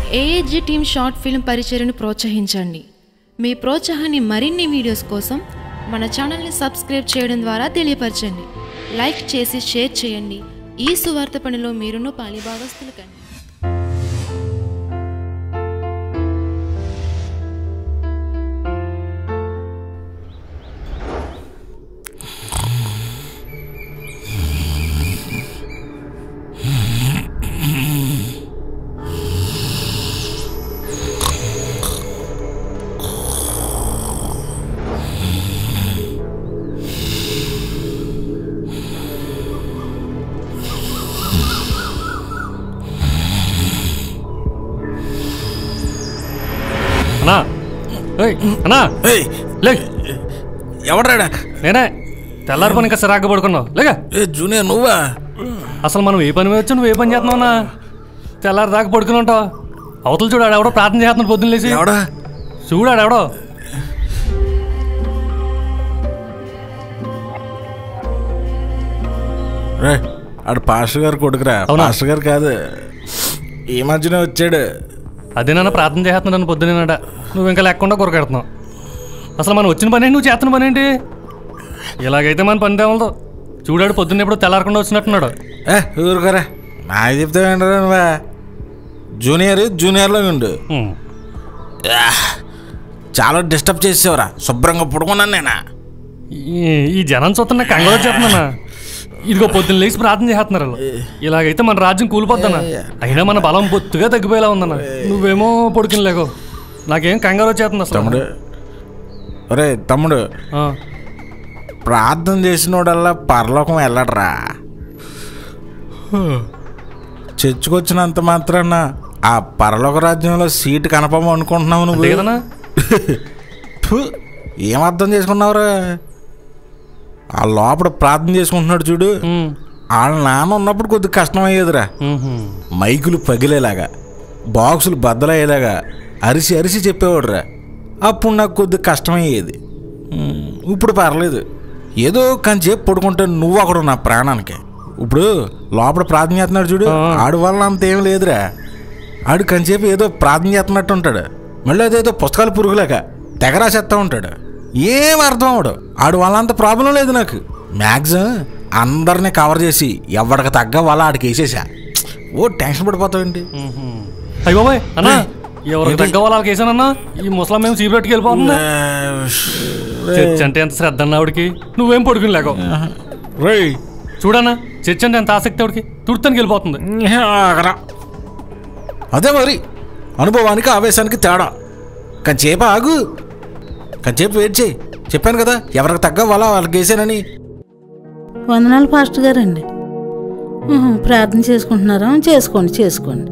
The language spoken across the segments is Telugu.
ఏఏజీ టీమ్ షార్ట్ ఫిల్మ్ పరిచయను ప్రోత్సహించండి మీ ప్రోత్సాహాన్ని మరిన్ని వీడియోస్ కోసం మన ఛానల్ని సబ్స్క్రైబ్ చేయడం ద్వారా తెలియపరచండి లైక్ చేసి షేర్ చేయండి ఈ సువార్త పనిలో మీరును పాలిభాగస్తులు కండి అన్నా ఏయ్, అన్నా ఏయ్ లే ఎవడ్రాడా నేనే తెల్లారి పని ఇంకా సరాగ్గా పడుకున్నావు లేగా ఏ జూనియర్ నువ్వా అసలు మనం ఏ పని మీద వచ్చి నువ్వు ఏ పని చేస్తున్నావు అన్నా తెల్లారి దాకా పడుకుని ఉంటావు అవతల చూడు ఆడెవడో ప్రార్థన చేస్తున్నాడు పొద్దున్న లేచి ఎవడా చూడు ఆడెవడో రే ఆడు పాస్టర్ గారు కొడుకురా అవునా? పాస్టర్ గారు కాదు ఈ మధ్యనే వచ్చాడు అదే నాన్న ప్రార్థన చేస్తున్నాను పొద్దునేనట నువ్వు ఇంకా లేకుండా కొరకెడుతున్నావు అసలు మనం వచ్చిన పని ఏంటి నువ్వు చేస్తున్న పని ఏంటి ఇలాగైతే మన పని తేవలదు చూడాడు పొద్దున్న ఎప్పుడు తెల్లారకుండా వచ్చినట్టున్నాడు ఏ ఊరుకోరా నాకు చెప్తావేంటరా నువ్వా జూనియర్ జూనియర్లో ఉండు హ్మ్. చాలా డిస్టర్బ్ చేసేవరా శుభ్రంగా పడుకున్నాను నేనా ఈ- ఈ జనం చూస్తున్నా కంగారు చేస్తున్నా ఇదిగో పొద్దున్న లేచి ప్రార్థన చేస్తున్నారు వాళ్ళు. ఇలాగైతే మన రాజ్యం కూలిపోద్దన్నా అయినా మన బలం బొత్తుగా తగ్గిపోయేలా ఉందన్న నువ్వేమో పొడికిన లేకో నాకేం కంగారు వచ్చేస్తుంది అసలు తమ్ముడు ఒరే తమ్ముడు ఆ, ప్రార్థన చేసినోడల్లా పరలోకం వెళ్ళడరా చర్చకొచ్చినంత మాత్రాన ఆ పరలోక రాజ్యంలో సీటు కనపము అనుకుంటున్నావు అంతే నువ్వు కదన్నా ఫు, ఏం అర్థం చేసుకున్నావురా ఆ లోపల ప్రార్థన చేసుకుంటున్నాడు చూడు ఉమ్, వాళ్ళ నాన్న ఉన్నప్పుడు కొద్దిగా కష్టం అయ్యేదిరా ఉహుం. మైకులు పగిలేలాగా బాక్సులు బద్దలయ్యేలాగా అరిసి అరిసి చెప్పేవాడురా అప్పుడు నాకు కొద్దిగా కష్టమయ్యేది ఉమ్, ఇప్పుడు పర్లేదు ఏదో కంచేపు పడుకుంటే నువ్వు అక్కడ నా ప్రాణానికి ఇప్పుడు లోపల ప్రార్థన చేస్తున్నాడు చూడు ఆ. ఆడి వల్ల అంత ఏం లేదురా ఆడు కంచేపు ఏదో ప్రార్థన చేస్తున్నట్టు ఉంటాడు మళ్ళీ అదేదో పుస్తకాలు పురుగులేక తెగ రాసేస్తా ఉంటాడు ఏం అర్థం అవడు ఆడు వల్ల అంత ప్రాబ్లం లేదు నాకు మ్యాక్సిమం అందరినీ కవర్ చేసి ఎవడికి తగ్గ వాళ్ళ ఆడికి వేసేసా ఓ టెన్షన్ పడిపోతావేంటి ఉహుం. అయ్య బాబాయ్ అన్నా ఎవరికి ఏంటి? తగ్గ వాళ్ళకి వేసానన్నా ఈ ముసలం మేము సీబ్రెట్కి వెళ్ళిపోతుందా చర్చ్ అంటే ఎంత శ్రద్ధ అన్న ఆవిడకి నువ్వేం పడుకుని లేకో రేయ్ చూడన్నా చర్చ్ అంటే ఎంత ఆసక్తి ఆవిడకి తుర్తానికి వెళ్ళిపోతుంది ఆగరా. అదే మరి అనుభవానికి ఆవేశానికి తేడా కంచేపు ఆగు కంచేపు వెయిట్ చేయి చెప్పాను కదా ఎవరికి తగ్గ వాళ్ళ వాళ్ళకి వేసానని వందనాలు పాస్టర్ గారండి ఉహు, ప్రార్థన చేసుకుంటున్నారా చేసుకోండి చేసుకోండి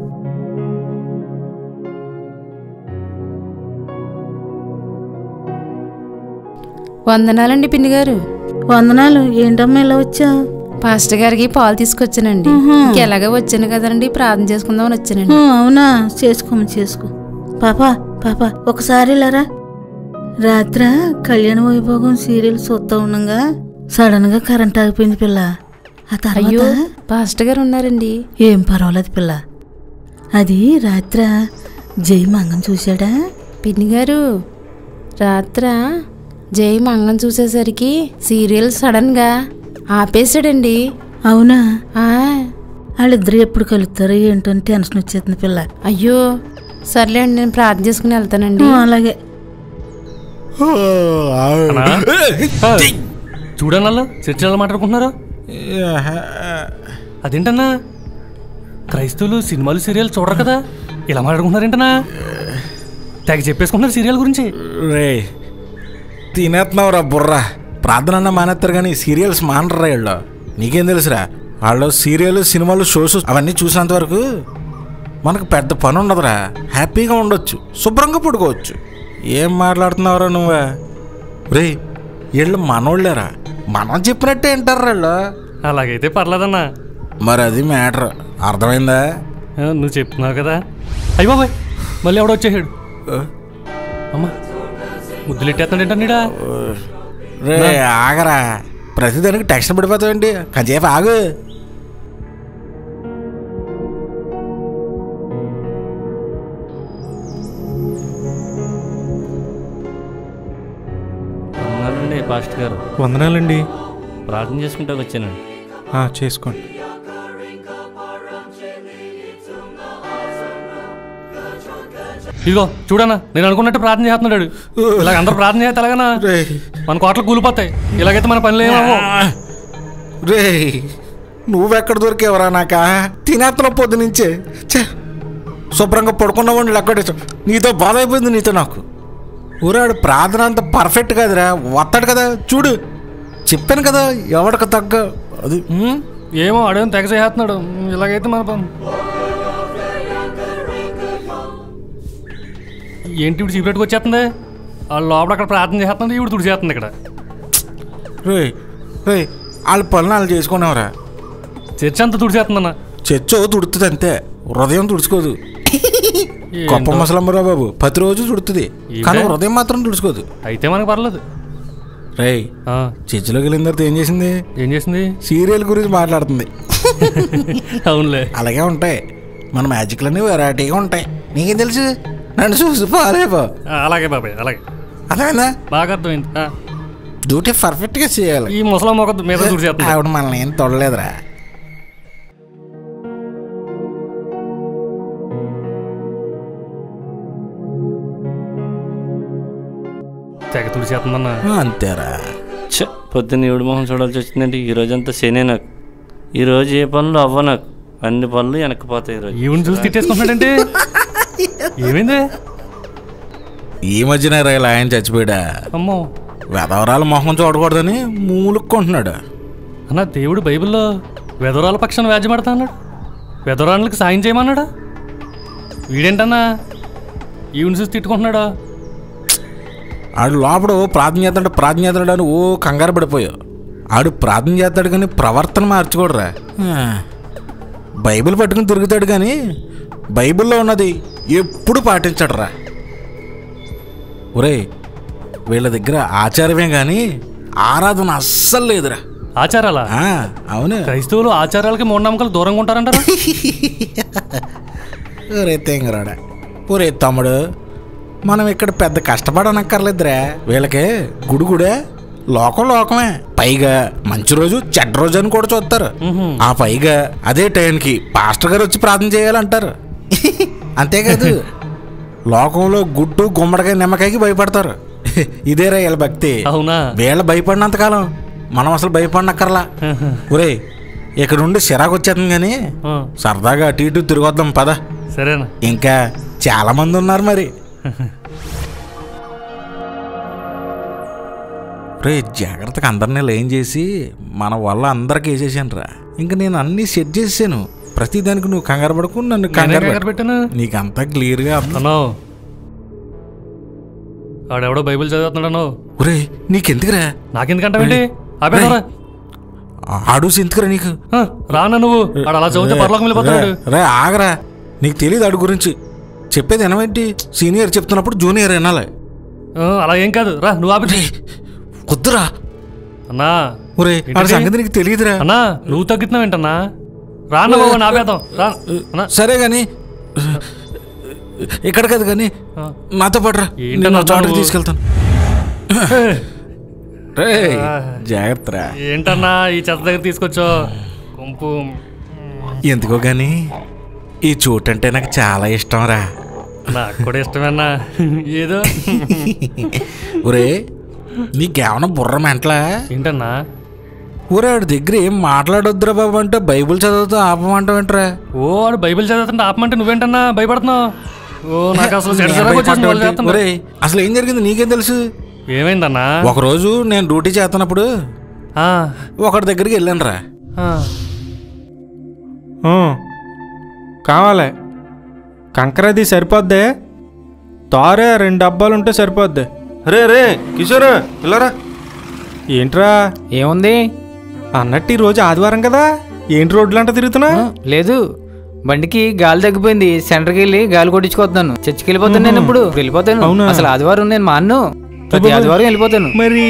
వందనాలండి పిన్ని గారు వందనాలు ఏంటమ్మా ఇలా వచ్చావు పాస్టర్ గారికి పాలు తీసుకొచ్చానండి ఎలాగ వచ్చాను కదండి ప్రార్థన చేసుకుందామని వచ్చానండి అవునా చేసుకోమ చేసుకో పాపా పాపా ఒకసారి ఇలారా రాత్ర కళ్యాణ వైభోగం సీరియల్ చూస్తా ఉండగా సడన్ గా కరెంట్ ఆగిపోయింది పిల్ల ఆ అయ్యో తర్వాత పాస్టర్ గారు ఉన్నారండి ఏం పర్వాలేదు పిల్ల అది రాత్ర జై మంగం చూశాడా పిన్ని గారు రాత్ర జై మంగం చూసేసరికి సీరియల్ సడన్ గా ఆపేసాడండి అవునా ఆ, వాళ్ళిద్దరు ఎప్పుడు కలుస్తారో ఏంటో అని టెన్షన్ వచ్చేస్తుంది పిల్ల అయ్యో సర్లే అండి నేను ప్రార్థన చేసుకుని వెళ్తానండి ఆ, అలాగే అన్నా? ఆ, చూడనల్లా చర్చ్ ఎలా మాట్లాడుకుంటున్నారు అదేంటన్నా క్రైస్తవులు సినిమాలు సీరియల్ చూడరు కదా ఇలా మాట్లాడుకుంటున్నారేంటన్నా తెగ చెప్పేసుకుంటున్నారు సీరియల్ గురించి రే తినేస్తున్నావురా బుర్రా ప్రార్థన అన్న మానేస్తారు కానీ సీరియల్స్ మానరా వీళ్ళు నీకేం తెలుసురా వాళ్ళు సీరియల్ సినిమాలు షోస్ అవన్నీ చూసినంత వరకు మనకు పెద్ద పని ఉండదురా హ్యాపీగా ఉండొచ్చు శుభ్రంగా పడుకోవచ్చు ఏం మాట్లాడుతున్నావురా నువ్వే రే వీళ్ళు మనోళ్ళేరా మనం చెప్పినట్టే వింటారు వీళ్ళు అలాగైతే పర్లేదన్నా మరి అది మ్యాటర్ అర్థమైందా ఆ, నువ్వు చెప్తున్నావు కదా అయ్య బాబాయ్ మళ్ళీ ఎవడో వచ్చేసాడు అమ్మా ముద్దులు ఎట్టేస్తున్నాడు నీడా రే ఆగరా ప్రతిదానికి టెన్షన్ పడిపోతావండి కాసేపు ఆగు పాస్ట్ గారు వందనాలండి ప్రార్థన చేసుకుంటూ వచ్చానండి ఆ, చేసుకోండి ఇదిగో చూడన్నా నేను అనుకున్నట్టు ప్రార్థన చేస్తున్నాడు ఇలాగ అందరూ ప్రార్థన చేస్తే ఎలాగనా రేయ్ మన కోట్లు కూలిపోతాయి ఇలాగైతే మన పనులు ఏమో రే నువ్వెక్కడ దొరికేవరా నాక తినేస్తున్న పొద్దు నుంచే ఛే శుభ్రంగా పడుకున్నావు లెక్కడేసు నీతో బాధ అయిపోయింది నీతో నాకు ఊరాడు ప్రార్థన అంత పర్ఫెక్ట్ కాదురా వస్తాడు కదా చూడు చెప్పాను కదా ఎవడికి తగ్గ అది ఉమ్, ఏమో అడేం తెగ చేస్తున్నాడు ఇలాగైతే మన పని ఏంటి ఇప్పుడు సీక్రెట్కి వచ్చేస్తుంది వాళ్ళు లోపల అక్కడ ప్రార్థన చేస్తుంది ఇప్పుడు తుడి చేస్తుంది ఇక్కడ రే రే వాళ్ళ పనులు వాళ్ళు చేసుకునేవరా చర్చ అంతా తుడి చేస్తుందన్న చచ్చో తుడుతుంది అంతే హృదయం తుడుచుకోదు గొప్ప ముసలమ్మరా బాబు ప్రతిరోజు తుడుతుంది కానీ ఏంటే? హృదయం మాత్రం తుడుచుకోదు అయితే మనకు పర్లేదు రే ఆ, చర్చిలోకి వెళ్ళిన తర్వాత ఏం చేసింది ఏం చేసింది సీరియల్ గురించి మాట్లాడుతుంది అవునులే అలాగే ఉంటాయి మన మ్యాజిక్లన్నీ వెరైటీగా ఉంటాయి నీకేం తెలుసు నన్ను చూసి పారేపో ఆ, అలాగే బాబాయ్ అలాగే అర్థమైందా బాగా అర్థమైంది ఆ, డ్యూటీ పర్ఫెక్ట్గా చేయాలి ఈ ముసలం ఒక మీద తుడి చేస్తుంది ఆవిడ మనల్ని ఏం తొడలేదురా తెగ తుడి చేస్తుందన్న అంతేరా ఛ పొద్దున్న ఈవిడ మొహం చూడాల్సి వచ్చిందంటే ఈ రోజంతా శనే నాకు ఈ రోజు ఏ పనులు అవ్వ నాకు అన్ని పనులు వెనక్కిపోతాయి ఈరోజు ఈవిని చూసి తిట్టేసుకుంటున్నాడంటే ఏమైంది ఈ మధ్యన రా ఇలా ఆయన చచ్చిపోయాడా అమ్మో వెధవరాల మొహం చూడకూడదని మూలుక్కుంటున్నాడు అన్న దేవుడు బైబిల్లో వెదరాల పక్షాన వ్యాజ్యపడతా అన్నాడు వెదరాళ్ళకి సాయం చేయమన్నాడా వీడేంటన్నా ఈవిని చూసి తిట్టుకుంటున్నాడా ఆడు లోపల ఓ ప్రార్థన చేస్తాడు ప్రార్థన చేస్తాడు అని ఓ కంగారు పడిపోయావు ఆడు ప్రార్థన చేస్తాడు కానీ ప్రవర్తన మార్చుకోడురా ఆ. బైబిల్ పట్టుకుని తిరుగుతాడు కానీ బైబిల్లో ఉన్నది ఎప్పుడు పాటించడురా ఒరేయ్ వీళ్ళ దగ్గర ఆచారమే కానీ ఆరాధన అస్సలు లేదురా ఆచారాలా ఆ, అవును క్రైస్తవులు ఆచారాలకి మూఢనమ్మకాలు దూరంగా ఉంటారంటారా ఒరే తెంగరాడా ఒరే తమ్ముడు మనం ఇక్కడ పెద్ద కష్టపడనక్కర్లేదురా వీళ్ళకి గుడి గుడే లోకం లోకమే పైగా మంచి రోజు చెడ్డ రోజు అని కూడా చూస్తారు ఆ పైగా అదే టైంకి పాస్టర్ గారు వచ్చి ప్రార్థన చేయాలంటారు అంతేకాదు లోకంలో గుడ్డు గుమ్మడికాయ నిమ్మకాయకి భయపడతారు ఇదేరా వీళ్ళ భక్తి అవునా వీళ్ళ భయపడినంతకాలం మనం అసలు భయపడినక్కర్లా ఒరే ఇక్కడ నుండి సిరాకు వచ్చేస్తుంది కానీ ఆ, సరదాగా అటు ఇటు తిరగొద్దాం పద సరేనా ఇంకా చాలా మంది ఉన్నారు మరి రే జాగ్రత్తగా అందరినీ లైన్ చేసి మన వల్ల అందరికి వేసేసాను రా ఇంకా నేను అన్నీ సెట్ చేసాను ప్రతి దానికి నువ్వు కంగారు పడకు నన్ను నేనే కంగారు కంగారు పెట్టు. పెట్టాను నీకు అంతా క్లియర్గా అర్థం అన్నో ఆడెవడో బైబిల్ చదువుతున్నాడనో ఒరే నీకెందుకురా నాకెందుకంటావేంటి ఆపేదరా ఆడు ఎందుకురా నీకు రానా నువ్వు ఆడు అలా చదివితే పర్లోకం వెళ్ళిపోతాడు రే, రే ఆగరా నీకు తెలియదు ఆడు గురించి చెప్పేది వినవేంటి సీనియర్ చెప్తున్నప్పుడు జూనియర్ వినాలి ఆ, అలా ఏం కాదు రా నువ్వు ఆపి వద్దురా అన్నా ఒరే ఆడి ఏంటిది? సంగతి నీకు తెలియదురా అన్నా నువ్వు తగ్గుతున్నావు ఏంటన్నా రాన్న బాబు ఆపేద్దాం రా అన్నా సరే కానీ ఇక్కడ కాదు కానీ ఆ. నాతో పాటు రా ఏంటన్నా నేను చోటకి నువ్వు? తీసుకెళ్తాను రే జాగ్రత్త రా ఏంటన్నా ఈ చెత్త దగ్గర తీసుకొచ్చో కొంపు ఎందుకో కానీ ఈ చోటు అంటే నాకు చాలా ఇష్టం రా నాకు కూడా ఇష్టమేనా ఏదో ఒరే నీకేమన్నా బుర్ర మెంటలా ఏంటన్నా ఊరే ఆడి దగ్గర ఏం మాట్లాడొద్దురా బాబు అంటే బైబిల్ చదువుతూ ఆపమంటావేంట్రా ఓ ఆడు బైబిల్ చదువుతుంటే ఆపమంటే నువ్వేంటన్నా భయపడుతున్నావు ఓ నాకు అసలు చెడు చిరాకు వచ్చేసింది వాళ్ళు చేస్తుంటే. ఒరే అసలు ఏం జరిగింది నీకేం తెలుసు ఏమైందన్నా ఒకరోజు నేను డ్యూటీ చేస్తున్నప్పుడు ఆ, ఒకటి దగ్గరికి వెళ్ళాను రా ఆ. ఆ, కావాలి కంకరది సరిపోద్దే తారే రెండు డబ్బాలు ఉంటే సరిపోద్ది రే రే కిషోర్ ఇలారా ఏంట్రా ఏముంది అన్నట్టు ఈ రోజు ఆదివారం కదా ఏంటి రోడ్లు అంట తిరుగుతున్నా ఆ, లేదు బండికి గాలి తగ్గిపోయింది సెంటర్కి వెళ్ళి గాలి కొట్టించుకొస్తాను చర్చికి వెళ్ళిపోతాను నేను ఇప్పుడు వెళ్ళిపోతాను అవునా? అసలు ఆదివారం నేను మా అన్ను ప్రతి ఆదివారం వెళ్ళిపోతాను మరి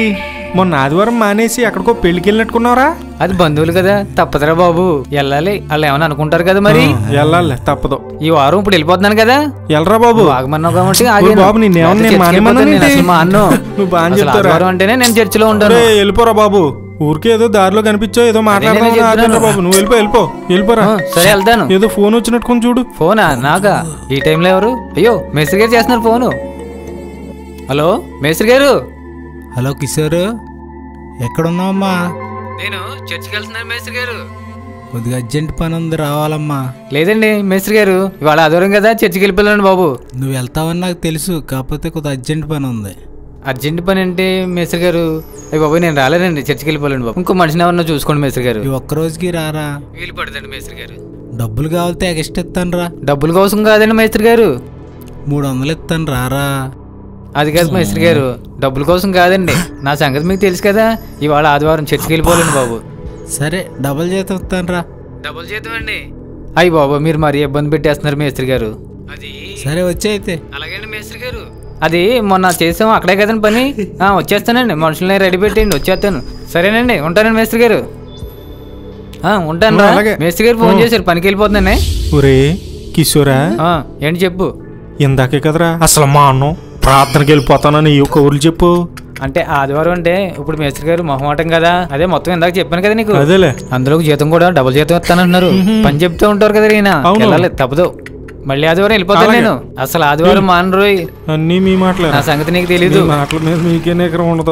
మొన్న ఆదివారం మానేసి ఎక్కడికో పెళ్లికి వెళ్ళినట్టుకున్నావరా అది బంధువులు కదా తప్పదురా బాబు వెళ్ళాలి వాళ్ళు ఏమైనా అనుకుంటారు కదా మరి వెళ్ళాలి తప్పదు ఈ వారం ఇప్పుడు వెళ్ళిపోతున్నాను కదా వెళ్ళరా బాబు ఆగమన్నావు కాబట్టి ఓ ఆగాను. బాబు నిన్నేమన్నా నేను చర్చికి మానేమన్నాను వెళ్ళిపోతాను, నేను ఏంటి? అసలు మానను. నువ్వు బాగా అసలు చెప్తారా? ఆదివారం అంటేనే నేను చర్చిలో ఉంటాను ఒరేయ్, వెళ్ళిపోరా బాబు ఊరికే ఏదో దారిలో కనిపించో ఏదో మాట్లాడదాం చెప్తున్నాను. ఆగండి బాబు నువ్వు వెళ్ళిపో వెళ్ళిపో వెళ్ళిపోరా ఆ, సరే వెళ్తాను ఏదో ఫోన్ వచ్చినట్టు కొంచెం చూడు ఫోనా నాకా ఈ టైంలో ఎవరు అయ్యో మేస్త్రి గారు చేస్తున్నారు ఫోను హలో మేస్త్రి గారు హలో కిషోర్ ఎక్కడున్నావమ్మా నేను చర్చికి వెళ్తున్నాను మేస్త్రి గారు కొద్దిగా అర్జెంట్ పని ఉంది రావాలమ్మా లేదండి మేస్త్రి గారు ఇవాళ ఆదివారం కదా చర్చికి వెళ్ళిపోయాను బాబు నువ్వు వెళ్తావని నాకు తెలుసు కాకపోతే కొద్దిగా అర్జెంట్ పని ఉంది అర్జెంట్ పని అంటే మేస్త్రి గారు అయ్యి బాబు నేను రాలేదండి చర్చికి వెళ్ళిపోలేండి బాబు ఇంకో మనిషిని ఎవరన్నా చూసుకోండి మేస్త్రి గారు ఈ ఒక్క రోజుకి రారా వీలు పడదండి మేస్త్రి గారు డబ్బులు కావాలితే ఎక్స్ట్రా ఇస్తాను రా డబ్బుల కోసం కాదండి మేస్త్రి గారు మూడు వందలు ఇస్తాను రారా అది కాదు మేస్త్రి గారు డబ్బుల కోసం కాదండి నా సంగతి మీకు తెలుసు కదా ఇవాళ ఆదివారం చర్చికి వెళ్ళిపోలేండి బాబు సరే డబల్ జీతం ఇస్తాను రా డబ్బులు చేద్దాం అండి అయ్యి బాబు మీరు మరీ ఇబ్బంది పెట్టేస్తున్నారు మేస్త్రి గారు అది సరే వచ్చే అయితే అలాగండి మేస్త్రి గారు అది మొన్న చేసాం అక్కడే కదండి పని ఆ, వచ్చేస్తానండి మనుషుల్ని రెడీ పెట్టండి వచ్చేస్తాను సరేనండి ఉంటానండి మేస్త్రి గారు ఆ, ఉంటాను రా. అలాగే. మేస్త్రి గారు ఫోన్ చేశారు పనికి వెళ్ళిపోతున్నానే ఒరే కిషోరా ఆ, ఏంటి చెప్పు ఇందాకే కదరా అసలు మా అన్నం ప్రార్థనకి వెళ్ళిపోతానని ఈ కబుర్లు చెప్పు అంటే ఆదివారం అంటే ఇప్పుడు మేస్త్రి గారు మొహమాటం కదా అదే మొత్తం ఇందాక చెప్పాను కదా నీకు అదేలే అందులో జీతం కూడా డబుల్ జీతం ఇస్తానంటున్నారు పని చెప్తూ ఉంటారు కదా ఈయన అవును. వెళ్ళాలి తప్పదు మళ్ళీ ఆదివారం వెళ్ళిపోతాను అలాగే. నేను అసలు ఆదివారం మానరోయ్ అన్నీ మీ మాటలే నా సంగతి నీకు తెలీదు మీ మాటల మీద మీకే ఎకరం ఉండదు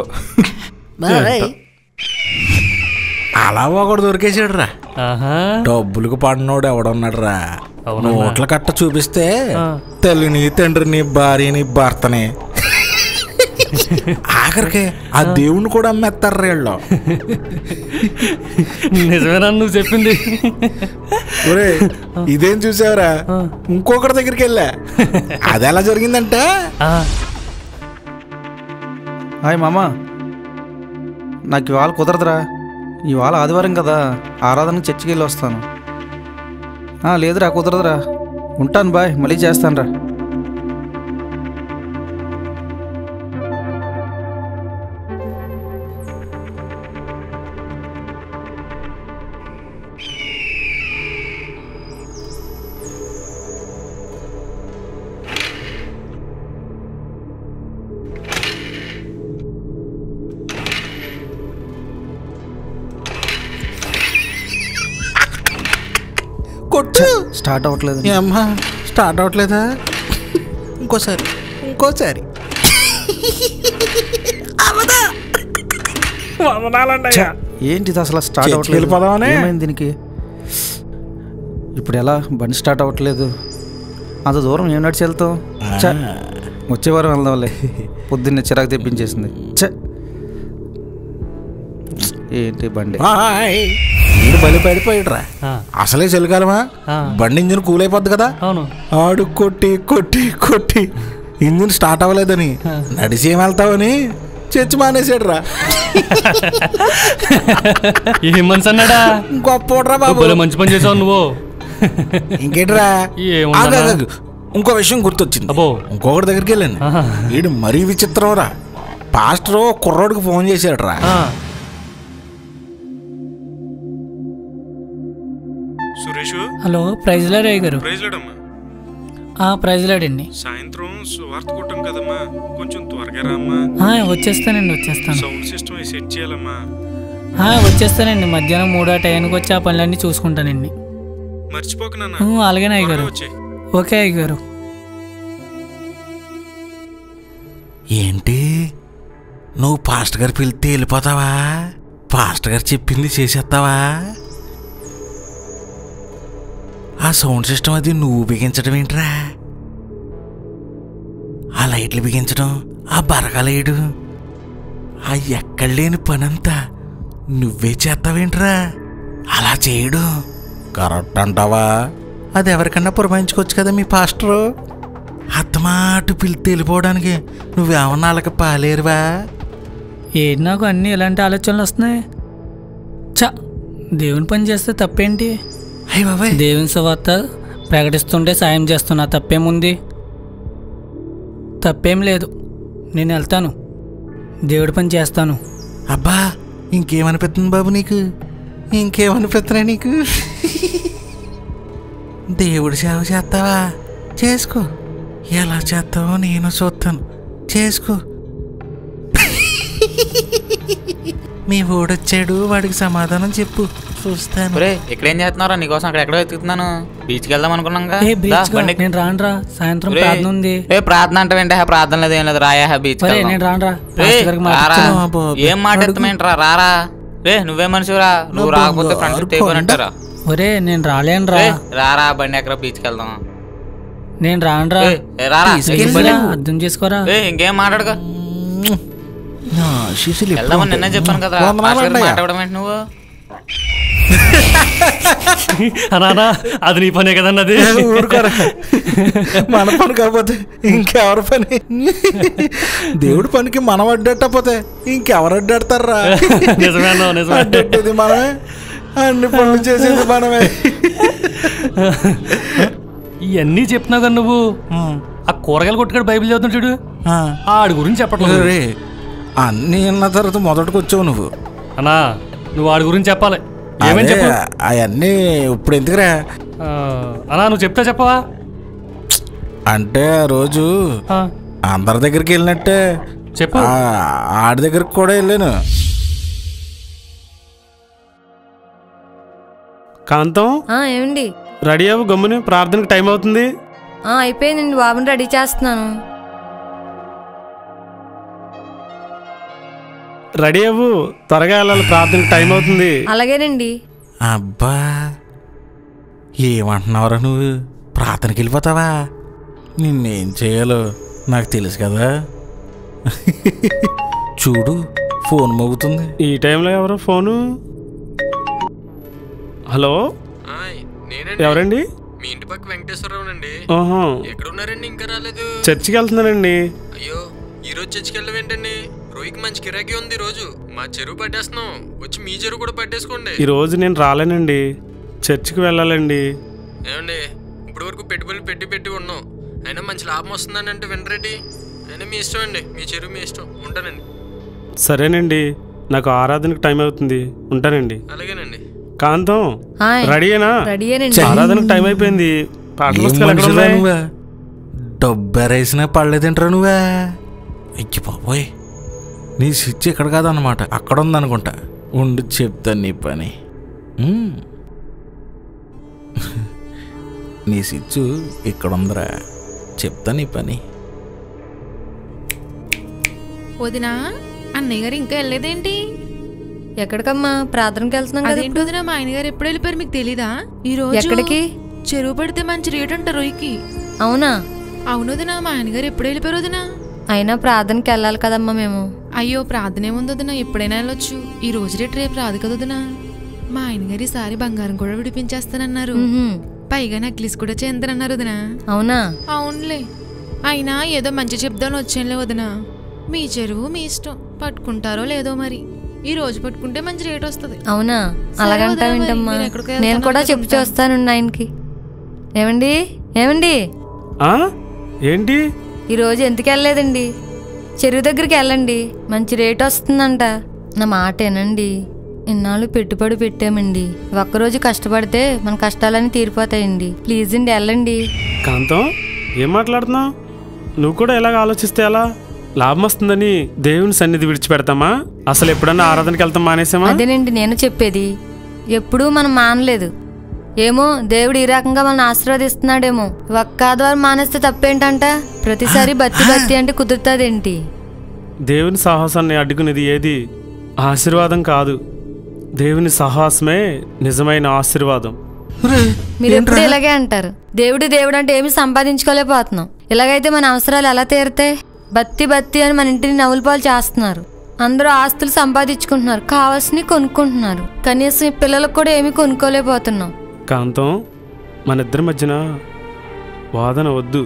అలా ఒకడు దొరికేసాడు రా ఆహా డబ్బులకు పడినోడు ఎవడున్నాడు రా అవునన్నా. నోట్ల కట్ట చూపిస్తే ఆ. తల్లిని తండ్రిని భార్యని భర్తని ఆఖరికి ఆ దేవుణ్ణి కూడా అమ్మేస్తారు వీళ్ళు నిజమేనా నువ్వు చెప్పింది ఒరే ఇదేం చూసావురా ఇంకొకటి దగ్గరికి వెళ్ళా అది ఎలా జరిగిందంటే ఆ, హాయ్ మామ నాకు ఇవాళ కుదరదురా ఇవాళ ఆదివారం కదా ఆరాధనకు చర్చికి వెళ్ళి వస్తాను ఆ, లేదురా కుదరదురా ఉంటాను బాయ్ మళ్ళీ చేస్తాను రా కొట్టు స్టార్ట్ అవ్వట్లేదు ఏమ్మా స్టార్ట్ అవట్లేదా ఇంకోసారి ఇంకోసారి ఏంటి ఇది అసలు స్టార్ట్ చర్చికి అవ్వట్లేదు వెళ్ళిపోదామనే? ఏమైంది దీనికి ఇప్పుడు ఎలా బండి స్టార్ట్ అవ్వట్లేదు అంత దూరం ఏం నడిచి వెళ్తాం ఛ, వచ్చే వారం వెళ్దాంలే పొద్దున్నే చిరాకు తెప్పించేసింది ఛ. ఏంటి బండి హాయ్. వీడు బలి పడిపోయాడు రా ఆ, అసలే చలికాలమా ఆ. బండి ఇంజిన్ కూల్ అయిపోద్ది కదా అవును ఆడు కొట్టి కొట్టి కొట్టి ఇంజిన్ స్టార్ట్ అవ్వలేదని నడిచి ఏం వెళ్తావని చర్చి మానేసాడు రా ఏం మనసు అన్నాడా గొప్పోడ్రా బాబు భలే మంచి పని చేసావు నువ్వు ఇంకేంట్రా ఏముందన్నా? ఆగు, ఆగు. ఇంకో విషయం గుర్తొచ్చింది అబ్బో. ఇంకొకటి దగ్గరికి వెళ్ళాను ఆహా. వీడు మరీ విచిత్రం రా పాస్టర్ కుర్రోడికి ఫోన్ చేశాడు రా ఆ, సురేష్ హలో ప్రైజ్ లాడయ్య గారు ప్రైజ్ లేడమ్మా ఆ ప్రైజ్ లాడండి సాయంత్రం సువార్త కొట్టం కదమ్మా కొంచెం త్వరగా రామ్మా ఆ, వచ్చేస్తానండి వచ్చేస్తాను సౌండ్ సిస్టమ్ సెట్ చేయాలమ్మా ఆ, వచ్చేస్తానండి మధ్యాహ్నం మూడో టైంకి వచ్చి ఆ పనులన్నీ చూసుకుంటానండి మర్చిపోక నాన్న ఊ, అలాగేనే అయ్య గారు త్వరగా వచ్చేయ్. ఓకే అయ్య గారు ఏంటి నువ్వు పాస్టర్ గారు పిలిస్తే వెళ్ళిపోతావా పాస్టర్ గారు చెప్పింది చేసేస్తావా ఆ సౌండ్ సిస్టమ్ అది నువ్వు బిగించడం ఏంట్రా ఆ లైట్లు బిగించడం ఆ బరకాలేయడు ఆ ఎక్కడ లేని పనంతా నువ్వే చేస్తావేంట్రా అలా చేయడు కరెక్ట్ అంటావా అది ఎవరికన్నా పురమాయించుకోవచ్చు కదా మీ పాస్టరు అత్తమాటు పిలితే వెళ్ళిపోవడానికి నువ్వేమన్నా వాళ్ళకి పాలేరువా ఏంటి నాకు అన్ని ఇలాంటి ఆలోచనలు వస్తున్నాయి చ దేవుని పని చేస్తే తప్పేంటి అయ్య బాబాయ్ దేవుని సువార్త ప్రకటిస్తుంటే సాయం చేస్తున్నా తప్పేముంది తప్పేం లేదు నేను వెళ్తాను దేవుడి పని చేస్తాను అబ్బా ఇంకేమనిపిస్తుంది బాబు నీకు ఇంకేమనిపిస్తున్నా నీకు దేవుడి సేవ చేస్తావా చేసుకో ఎలా చేస్తావో నేను చూస్తాను చేసుకో మీ ఓడొచ్చాడు వాడికి సమాధానం చెప్పు చూస్తాను ఒరే ఇక్కడేం చేస్తున్నారా నీకోసం అక్కడ ఎక్కడో వెతుకుతున్నాను బీచ్కి వెళ్దాం అనుకున్నాగా ఏ బీచ్ నేను రానురా సాయంత్రం ప్రార్థన ఉంది ఏ ప్రార్థన అంటే ఏంటి ప్రార్థన లేదు ఏం లేదు రాయా బీచ్ ఒరే, నేను రానురా. పాస్టర్ గారికి మాట రారా ఇచ్చాను. బాబు, ఏం మాట ఎత్తమేంట్రా రారా రే నువ్వే మనిషిరా నువ్వు నా రాకపోతే బంగారు ఫ్రెండ్స్ తెగిపోయినట్టారా ఒరే నేను రాలేనురా రే, రారా బండి ఎక్కడ బీచ్కి వెళ్దాం నేను రానురా ఏ, ఏ, రారా. తీసుకెళ్ళి బండి. అర్థం చేసుకోరా ఏ ఇంకేం మాట్లాడుకో నా శిశులు ఎప్పుడు వెళ్దామని నిన్నే చెప్పాను కదా వందనాలు పాస్టర్ గారికి అన్నయ్య. మాట్లాడడం ఏంటి నువ్వు అనా అది నీ పనే కదన్నది ఊరుకోరా మన పని కాకపోతే ఇంకెవరి పని దేవుడి పనికి మనం అడ్డట్టపోతే ఇంకెవరు అడ్డడతారా నిజమే అన్నావు, నిజమే. అడ్డట్టేది మనమే అన్ని పనులు చేసేది మనమే ఇవన్నీ చెప్తున్నావు కదా నువ్వు ఆ కూరగాయలు కొట్టుకాడు బైబిల్ చదువుతున్నా చూడు ఆడి గురించి చెప్పట్లేదు రే, అన్నీ అన్న తర్వాత మొదటికి వచ్చావు నువ్వు అన్నా నువ్వు ఆడి గురించి చెప్పాలి ఏమేం చెప్పు అవన్నీ ఇప్పుడు ఎందుకురా ఆ, అన్నా నువ్వు చెప్తా చెప్పవా అంటే ఆ రోజు అందరి దగ్గరికి వెళ్ళినట్టే చెప్పు ఆ- ఆడి దగ్గరికి కూడా వెళ్ళాను కాంతం ఆ, ఏమండి రెడీ అవ్వు గమ్ముని ప్రార్థనకి టైం అవుతుంది ఆ, అయిపోయిందండి బాబుని రెడీ చేస్తున్నాను రెడీ అవ్వు త్వరగా వెళ్ళాలి ప్రార్థనకి టైం అవుతుంది అలాగేనండి అబ్బా ఏమంటున్నావురా నువ్వు ప్రార్థనకి వెళ్ళిపోతావా నిన్నేం చేయాలో నాకు తెలుసు కదా చూడు ఫోన్ మోగుతుంది ఈ టైంలో ఎవరు ఫోను హలో ఎవరండి మీ ఇంటి పక్క వెంకటేశ్వరరావునండి ఆహా. ఎక్కడ ఉన్నారండి ఇంకా రాలేదు చర్చికి వెళ్తున్నానండి అయ్యో ఈ రోజు చర్చికి వెళ్ళడం ఏంటండి రోహికి మంచి కిరాకీ ఉంది ఈ రోజు మా చెరువు పట్టేస్తున్నాం వచ్చి మీ చెరువు కూడా పట్టేసుకోండి ఈ రోజు నేను రాలేనండి చర్చికి వెళ్ళాలండి ఏమండి ఇప్పటి వరకు పెట్టుబడులు పెట్టి పెట్టి ఉన్నాం అయినా మంచి లాభం వస్తుందని అంటే వినరేటి అయినా మీ ఇష్టం అండి మీ చెరువు మీ ఇష్టం ఉంటానండి సరేనండి నాకు ఆరాధనకు టైం అవుతుంది ఉంటానండి అలాగేనండి కాంతం హాయ్. రెడీయేనా రెడీయేనండి. ఆరాధనకు టైం అయిపోయింది పాటల ఏం పుస్తకాలు ఎక్కడ మనిషిరా ఉన్నాయి నువ్వా డబ్బెరేసినా పడలేదేంట్రా నువ్వే అయ్యి బాబోయ్ నీ స్విచ్ ఇక్కడ కాదన్నమాట అక్కడ ఉందనుకుంటా ఉండి చెప్తాను నీ పని ఉమ్. నీ స్విచ్ ఇక్కడ ఉందిరా చెప్తా నీ పని వదినా అన్నయ్య గారు ఇంకా వెళ్ళలేదేంటి ఎక్కడికమ్మా ప్రార్థనకి వెళ్తున్నాం కదా అదేంటి వదినా మా ఆయన గారు ఎప్పుడు వెళ్ళిపోయారు మీకు తెలీదా ఈ రోజు ఎక్కడికి? చెరువు పడితే మంచి రేట్ అంట రొయ్యకి అవునా అవును వదినా మా ఆయన గారు ఎప్పుడు వెళ్ళిపోయారు వదినా అయినా ప్రార్థనకి వెళ్ళాలి కదమ్మా మేము అయ్యో ప్రార్థన ఏముంది వదినా ఎప్పుడైనా వెళ్ళొచ్చు ఈ రోజు రేటు రేపు రాదు కదా వదినా మా ఆయన గారు ఈసారి బంగారం కూడా విడిపించేస్తానన్నారు మ్హూ. పైగా నెక్లెస్ కూడా చేందనన్నారు వదినా అవునా అవునులే అయినా ఏదో మంచి చెప్దాని వచ్చానులే వదినా మీ చెరువు మీ ఇష్టం పట్టుకుంటారో లేదో మరి ఈ రోజు పట్టుకుంటే మంచి రేట్ వస్తుంది అవునా సరే అలాగంటావేంటమ్మా వదినా మరి, మీరు ఎక్కడికో నేను వెళ్తున్నారు కూడా కదా చెప్పు ఉంటాను. చూస్తాను ఆయనకి ఏమండి ఏమండి ఆ? ఏంటి ఈ రోజు ఎందుకు వెళ్ళలేదండి చెరువు దగ్గరికి వెళ్ళండి మంచి రేట్ వస్తుందంట నా మాట ఏనండి ఇన్నాళ్ళు పెట్టుబడి పెట్టామండి ఒక్కరోజు కష్టపడితే మన కష్టాలన్నీ తీరిపోతాయండి ప్లీజ్ అండి వెళ్ళండి కాంతం ఏం మాట్లాడుతున్నావు నువ్వు కూడా ఎలాగ ఆలోచిస్తే ఎలా లాభం వస్తుందని దేవుని సన్నిధి విడిచిపెడతామా అసలు ఎప్పుడన్నా ఆరాధనకి వెళ్తాం మానేసామా అదేనండి నేను చెప్పేది ఎప్పుడూ మనం మానలేదు ఏమో దేవుడు ఈ రకంగా మనల్ని ఆశీర్వదిస్తున్నాడేమో ఒక్క ఆదివారం మానేస్తే తప్పేంటంట ప్రతిసారి బత్తి బత్తి అంటే కుదురుతుందేంటి దేవుని సాహసాన్ని అడ్డుకునేది ఏది ఆశీర్వాదం కాదు దేవుని సాహసమే నిజమైన ఆశీర్వాదం మీరు ఎప్పుడు ఇలాగే అంటారు దేవుడు దేవుడు అంటే ఏమి సంపాదించుకోలేకపోతున్నాం ఇలాగైతే మన అవసరాలు ఎలా తీరుతాయి బత్తి బత్తి అని మన ఇంటిని నవ్వుల పాలు చేస్తున్నారు అందరూ ఆస్తులు సంపాదించుకుంటున్నారు కావాల్సినవి కొనుక్కుంటున్నారు కనీసం ఈ పిల్లలకు కూడా ఏమీ కొనుక్కోలేకపోతున్నాం కాంతం మన ఇద్దరి మధ్యన వాదన వద్దు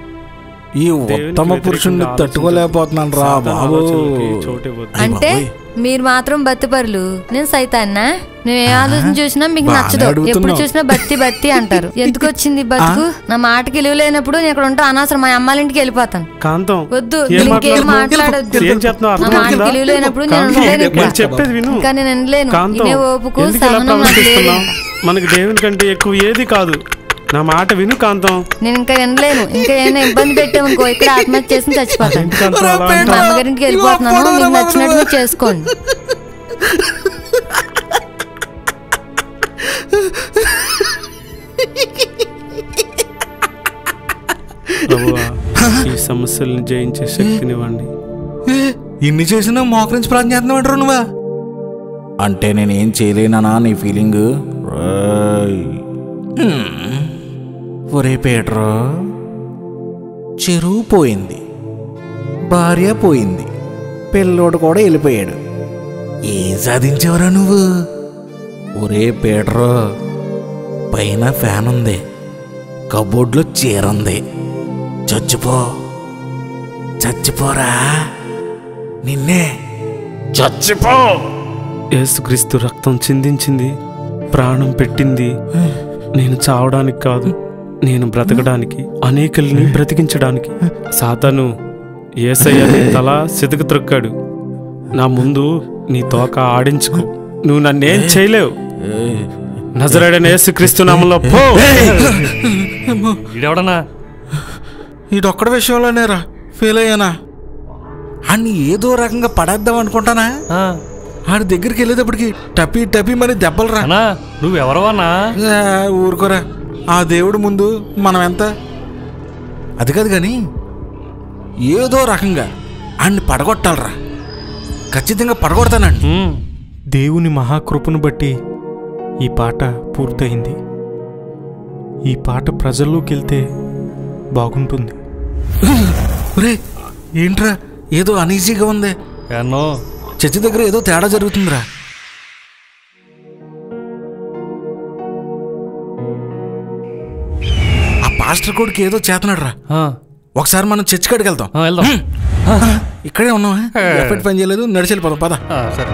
ఈ దేవునికి ఉత్తమ పురుషుణ్ణి వ్యతిరేకంగా తట్టుకోలేకపోతున్నాను రా సాతాను బాబు ఆలోచనలకి చోటివ్వద్దు. అంటే మీరు మాత్రం బత్తిపరులు నేను సైతాన్నా నేను ఏ ఆలోచన చూసినా మీకు బాగానే నచ్చదు అడుగుతున్నావు. ఎప్పుడు చూసినా బత్తి బత్తి అంటారు ఎందుకు వచ్చింది ఈ బతుకు నా మాటకి విలువ లేనప్పుడు నేను ఇక్కడ ఉంటా అనవసరం మా అమ్మాళ్ళ ఇంటికి వెళ్ళిపోతాను కాంతం వద్దు ఏం నువ్వు ఇంకేం మాట్లాడుతున్నావు? మాట్లాడొద్దు ఏం చెప్తున్నావు నా అర్థం మాటకి అవుతుందా? విలువ లేనప్పుడు నేను కాంతం, ఉండలేను నేను ఇక్కడ. చెప్పేది విను ఇంకా నేను వినలేను కాంతం ఇదే ఓపుకు ఎందుకు ఇలా సహనం నాకు లేదు ప్రవర్తిస్తున్నావు మనకి దేవుని కంటే ఎక్కువ ఏది కాదు నా మాట విను కాంతం నేను ఇంకా వినలేను ఇంకా ఏమైనా ఇబ్బంది పెట్టామనుకో ఇక్కడ ఆత్మహత్య చేసి చచ్చిపోతాను ఏంటి కాంతం అలా మా అంటావు? అమ్మగారింటికి వెళ్ళిపోతున్నాను మీకు నచ్చినట్టు మీరు చేసుకోండి ప్రభువా ఈ సమస్యలను జయించే శక్తినివ్వండి ఏ, ఇన్ని చేసినా మోకరించి ప్రార్థన చేస్తున్నావు నువ్వా అంటే నేనేం చేయలేనా నీ ఫీలింగ్ ఒరే పేట్రో చెరువు పోయింది భార్య పోయింది పిల్లోడు కూడా వెళ్ళిపోయాడు ఏం సాధించావురా నువ్వు ఒరే పేట్రో పైన ఫ్యాన్ ఉంది కబోర్డ్లో చీర ఉంది చచ్చిపో చచ్చిపోరా నిన్నే చచ్చిపో యేసుక్రీస్తు రక్తం చిందించింది ప్రాణం పెట్టింది నేను చావడానికి కాదు నేను బ్రతకడానికి అనేకుల్ని బ్రతికించడానికి సాతాను ఏసయ్య నీ తల సితక త్రొక్కాడు నా ముందు నీ తోక ఆడించుకో నువ్వు నన్నేం చేయలేవు నజరడైన యేసుక్రీస్తు నామంలో పో ఈడెవడన్నా ఈడొక్కడి విషయంలోనేరా ఫెయిల్ అయ్యానా అన్ని ఏదో రకంగా పడేద్దాం అనుకుంటానా ఆడి దగ్గరికి వెళ్ళేటప్పటికి టపీ టపీ మరి దెబ్బలు రా నువ్వెవరవన్నా ఊరుకోరా ఆ దేవుడు ముందు మనం ఎంత అది కాదు కానీ ఏదో రకంగా ఆడిని పడగొట్టాలరా ఖచ్చితంగా పడగొడతానండి దేవుని మహాకృపను బట్టి ఈ పాట పూర్తయింది ఈ పాట ప్రజల్లోకి వెళ్తే బాగుంటుంది ఒరే ఏంట్రా ఏదో అనీజీగా ఉంది ఎన్నో చర్చి దగ్గర ఏదో తేడా జరుగుతుందిరా ఆ పాస్టర్ కొడుకు ఏదో చేతనాడు రా ఒకసారి మనం చర్చి కాడికి వెళ్దాం వెళ్దాం హ్మ్. ఇక్కడే ఉన్నావా ఎఫెక్ట్ పని చేయలేదు నడిచి వెళ్ళిపోదాం పద సరే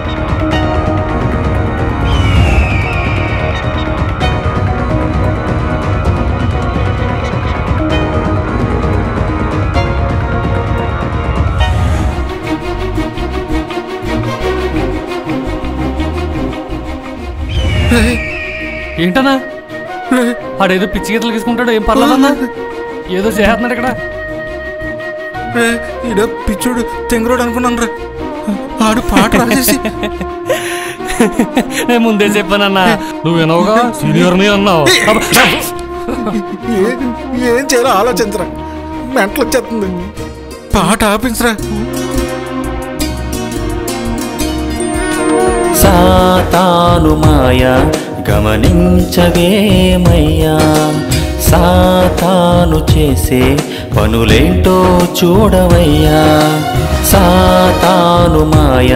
ఏంటన్నా ఆడేదో పిచ్చి గీతలు తీసుకుంటాడు ఏం పర్లేదన్నా ఏదో చేస్తున్నాడు ఇక్కడ ఏ, ఈడ పిచ్చుడు తెంగురోడు అనుకున్నాను రా ఆడు పాట రాసేసి నేను ముందే చెప్పానన్నా నువ్వు వినవుగా సీనియర్ని అన్నావు ఏ- ఏం చేయాలో ఆలోచించరా మెంటలు వచ్చేస్తుంది పాట ఆపించరా సాతాను మాయ గమనించవేమయ్యా సాతాను చేసే పనులేంటో చూడవయ్యా సాతాను మాయ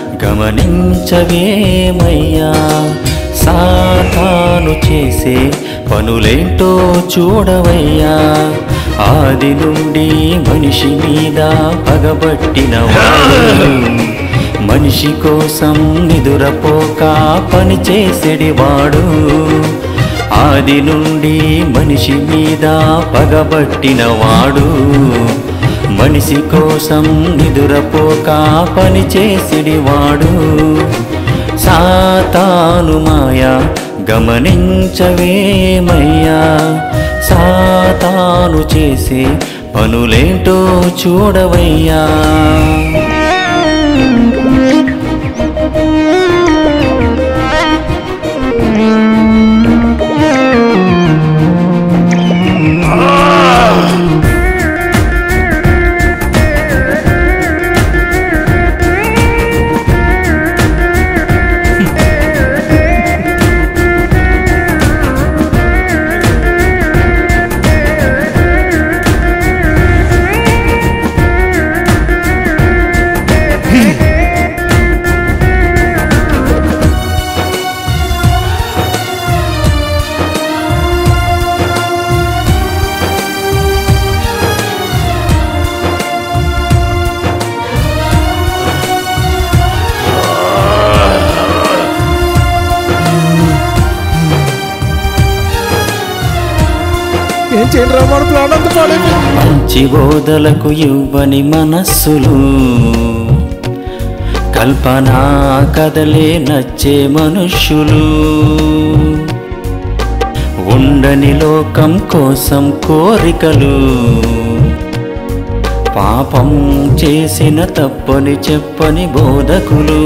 గమనించవేమయ్యా సాతాను చేసే పనులేంటో చూడవయ్యా ఆది నుండి మనిషి మీద పగబట్టిన వాడు మనిషి కోసం నిదురపోక పని చేసేడివాడు ఆది నుండి మనిషి మీద పగబట్టిన వాడు మనిషి కోసం నిదురపోక పని చేసేడివాడు సాతాను మాయ గమనించవేమయ్యా సాతాను చేసే పనులేంటో చూడవయ్యా చేయండి రా మన ప్లాన్ అంతా పాడైపోయింది మంచి బోధలకు ఇవ్వని మనస్సులు కల్పన కదలే నచ్చే మనుష్యులు ఉండని లోకం కోసం కోరికలు పాపం చేసిన తప్పని చెప్పని బోధకులు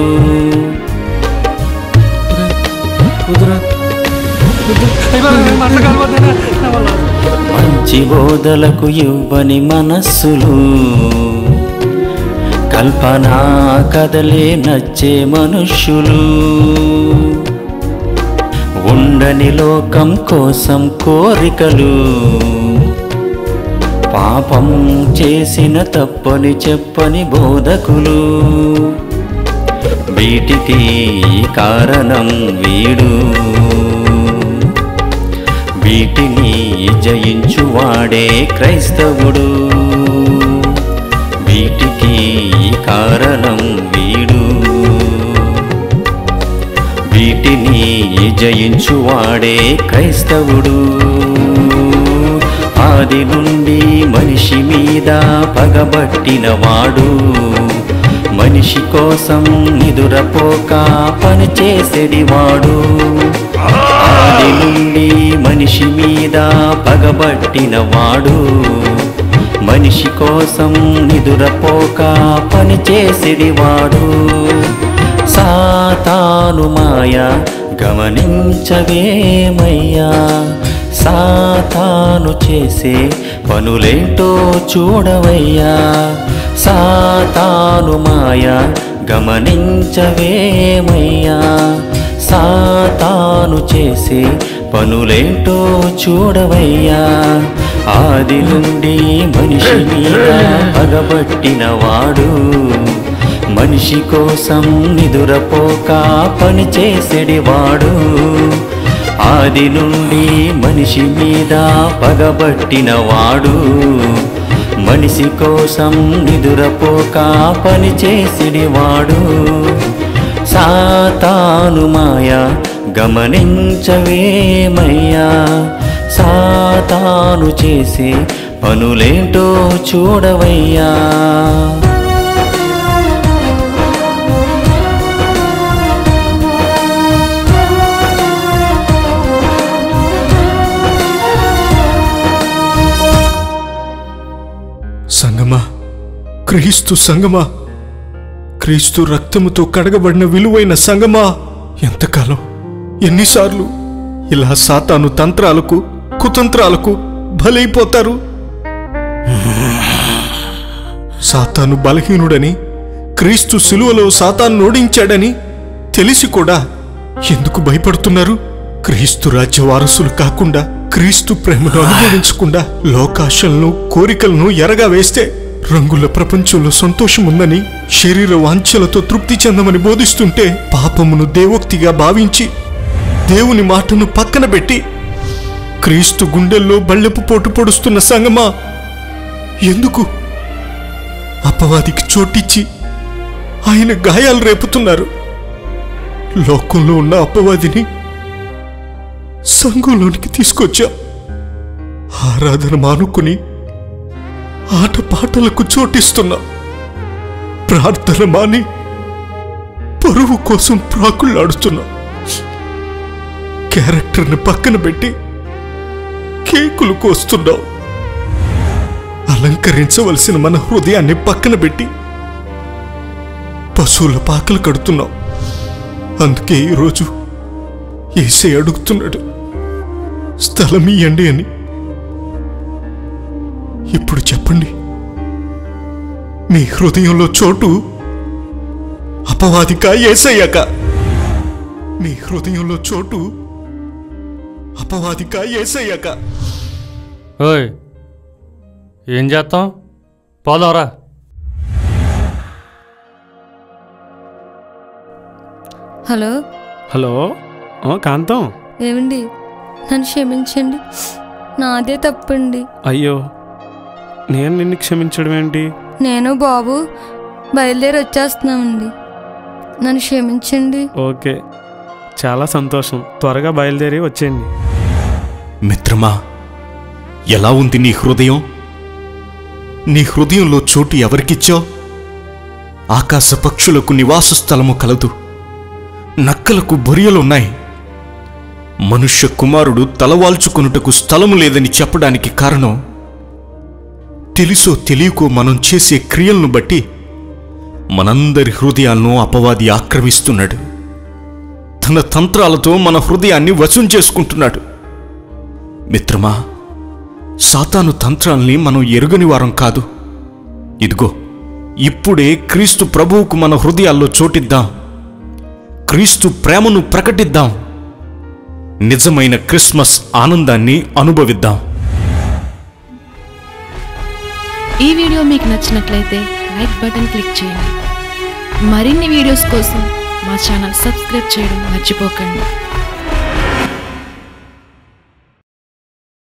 మంచి బోధలకు ఇవ్వని మనస్సులు కల్పన కదలే నచ్చే మనుష్యులు ఉండని లోకం కోసం కోరికలు పాపం చేసిన తప్పని చెప్పని బోధకులు వీటికి కారణం వీడు వీటిని జయించువాడే క్రైస్తవుడు వీటికి కారణం వీడు వీటిని జయించువాడే క్రైస్తవుడు ఆది నుండి మనిషి మీద పగబట్టిన వాడు మనిషి కోసం నిదురపోక పనిచేసేడివాడు ఆది నుండి మనిషి మీద పగబట్టిన వాడు మనిషి కోసం నిదురపోక పనిచేసేడివాడు సాతాను మాయ గమనించవేమయ్యా సాతాను చేసే పనులేంటో చూడవయ్యా సాతాను మాయ గమనించవేమయ్యా సాతాను చేసే పనులేంటో చూడవయ్యా ఆది నుండి మనిషి మీద పగబట్టిన వాడు మనిషి కోసం నిదురపోక పనిచేసేడివాడు ఆది నుండి మనిషి మీద పగబట్టిన వాడు మనిషి కోసం నిదురపోక పనిచేసేడివాడు సాతాను మాయ గమనించవేమయ్యా సాతాను చేసే పనులేంటో చూడవయ్యా సంగమా క్రీస్తు సంగమా క్రీస్తు రక్తముతో కడగబడిన విలువైన సంగమా ఎంతకాలం ఎన్నిసార్లు ఇలా సాతాను తంత్రాలకు కుతంత్రాలకు బలైపోతారు సాతాను బలహీనుడని క్రీస్తు సిలువలో సాతాను ఓడించాడని తెలిసి కూడా ఎందుకు భయపడుతున్నారు క్రీస్తు రాజ్య వారసులు కాకుండా క్రీస్తు ప్రేమను అనుభవించకుండా లోకాశలను కోరికలను ఎరగా వేస్తే రంగుల ప్రపంచంలో సంతోషం ఉందని శరీర వాంఛలతో తృప్తి చెందమని బోధిస్తుంటే పాపమును దేవోక్తిగా భావించి దేవుని మాటను పక్కన పెట్టి క్రీస్తు గుండెల్లో బళ్ళెపు పోటు పొడుస్తున్న సంగమా ఎందుకు అపవాదికి చోటిచ్చి ఆయన గాయాలు రేపుతున్నారు లోకంలో ఉన్న అపవాదిని సంఘంలోనికి తీసుకొచ్చా ఆరాధన మానుకుని ఆట పాటలకు చోటిస్తున్నా ప్రార్థన మాని పరువు కోసం ప్రాకుళ్ళాడుతున్నా క్యారెక్టర్ని పక్కన పెట్టి కేకులు కోస్తున్నావు అలంకరించవలసిన మన హృదయాన్ని పక్కన పెట్టి పశువుల పాకలు కడుతున్నావు అందుకే ఈరోజు ఏసే అడుగుతున్నాడు స్థలం ఇయ్యండి అని ఇప్పుడు చెప్పండి మీ హృదయంలో చోటు అపవాదిక ఏసయ్యాక మీ హృదయంలో చోటు అపవాదిక ఏసయ్యాక ఓయ్ ఏం చేస్తాం పోదాంరా హలో హలో ఆ, కాంతం ఏమండి నన్ను క్షమించండి నాదే తప్పండి అయ్యో నేను నిన్ను క్షమించడం ఏంటి నేను బాబు బయలుదేరి వచ్చేస్తున్నామండి నన్ను క్షమించండి ఓకే చాలా సంతోషం త్వరగా బయలుదేరి వచ్చేయండి మిత్రమా ఎలా ఉంది నీ హృదయం నీ హృదయంలో చోటు ఎవరికిచ్చావు ఆకాశ పక్షులకు నివాస స్థలము కలదు నక్కలకు బొరియలున్నాయి మనుష్య కుమారుడు తలవాల్చుకొనుటకు స్థలము లేదని చెప్పడానికి కారణం తెలుసో తెలియకో మనం చేసే క్రియలను బట్టి మనందరి హృదయాలను అపవాది ఆక్రమిస్తున్నాడు తన తంత్రాలతో మన హృదయాన్ని వశం చేసుకుంటున్నాడు మిత్రమా సాతాను తంత్రాల్ని మనం ఎరుగని వారం కాదు ఇదిగో ఇప్పుడే క్రీస్తు ప్రభువుకు మన హృదయాల్లో చోటిద్దాం క్రీస్తు ప్రేమను ప్రకటిద్దాం నిజమైన క్రిస్మస్ ఆనందాన్ని అనుభవిద్దాం ఈ వీడియో మీకు నచ్చినట్లయితే లైక్ బటన్ క్లిక్ చేయండి మరిన్ని వీడియోస్ కోసం మా ఛానల్ సబ్స్క్రైబ్ చేయడం మర్చిపోకండి